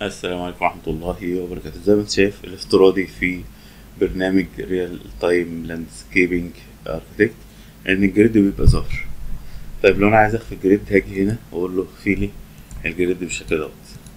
السلام عليكم ورحمة الله وبركاته زي ما انت شايف الافتراضي في برنامج ريال تايم لاندسكيبنج اركتكت ان الجريد بيبقى ظاهر طيب لو انا عايز اخفي الجريد هاجي هنا واقول له اخفي لي الجريد بالشكل دوت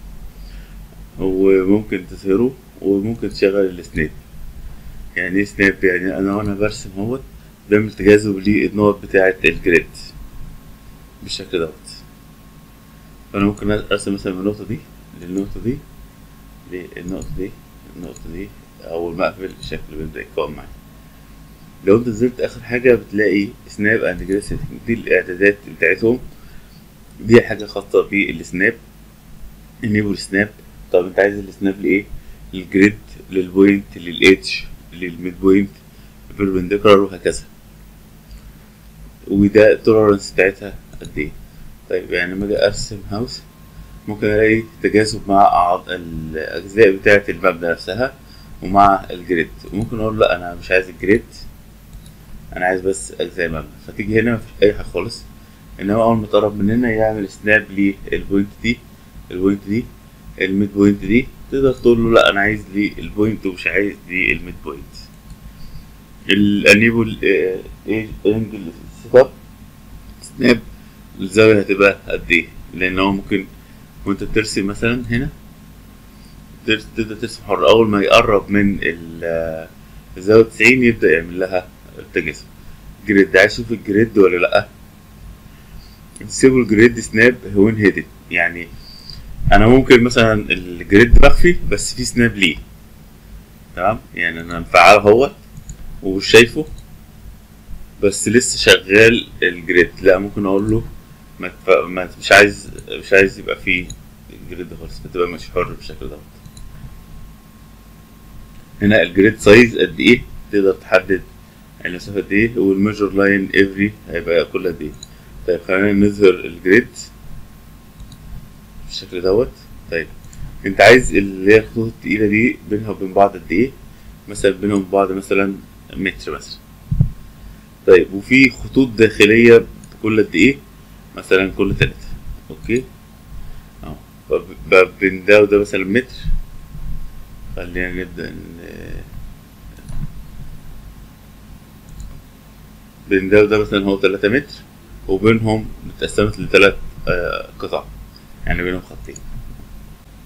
وممكن تظهره وممكن تشغل السناب يعني ايه سناب يعني انا وانا برسم اهوت بعمل تجاذب للنقط بتاعة الجريد بالشكل دوت فانا ممكن ارسم مثلا من النقطة دي للنقطة دي للنقطة دي النقطة دي أول ما أقفل الشكل بيبدأ يتكون معايا لو أنت نزلت آخر حاجة بتلاقي سناب أند جريد سيتنج دي الإعدادات بتاعتهم دي حاجة خاصة بالسناب انيبل سناب طب أنت عايز السناب لإيه؟ للجريد للبوينت للإيدج للميد بوينت بيربنديكولار وهكذا وده التولرنس بتاعتها قد إيه طيب يعني لما أجي أرسم هاوس ممكن الاقي تجاذب مع أعض- الاجزاء بتاعه المبنى نفسها ومع الجريد وممكن اقول لا انا مش عايز الجريد انا عايز بس اجزاء المبنى فتيجي هنا مفيش اي حاجه خالص انما اول ما تقرب مننا يعمل سناب للبوينت دي البوينت دي الميد بوينت دي تقدر تقول له لا انا عايز لي البوينت ومش عايز لي الميد بوينت الانيبل انجل سيت اب سناب الزاويه هتبقى قد ايه لان هو ممكن وانت بترسم مثلا هنا تر- تبدأ ترسم حر أول ما يقرب من ال- الزاوية 90 يبدأ يعمل لها تجاذب جريد عايز تشوف الجريد ولا لأ سيبوا جريد سناب وين هيدن يعني أنا ممكن مثلا الجريد مخفي بس في سناب ليه تمام يعني أنا مفعله هو ومش شايفه بس لسه شغال الجريد لا ممكن أقول له ما, تف... ما مش عايز مش عايز يبقى فيه الجريد خالص فتبقى مش حر بالشكل دوت هنا الجريد سايز قد ايه تقدر تحدد المسافة قد ايه والميجر لاين افري هيبقى كل قد ايه طيب خلينا نظهر الجريد بالشكل دوت طيب انت عايز اللي هي الخطوط التقيلة دي بينها وبين بعض قد ايه مثلا بينهم وبين بعض مثلا متر مثلا طيب وفي خطوط داخلية كل قد ايه مثلا كل تلاتة اوكي اهو فب- بين ده وده مثلا متر خلينا نبدأ ن- بين ده وده مثلا هو تلاتة متر وبينهم اتقسمت لتلات آه، قطع يعني بينهم خطين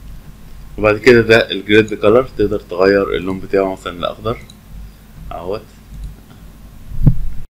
وبعد كده ده الجريد كولر تقدر تغير اللون بتاعه مثلا لأخضر اهوت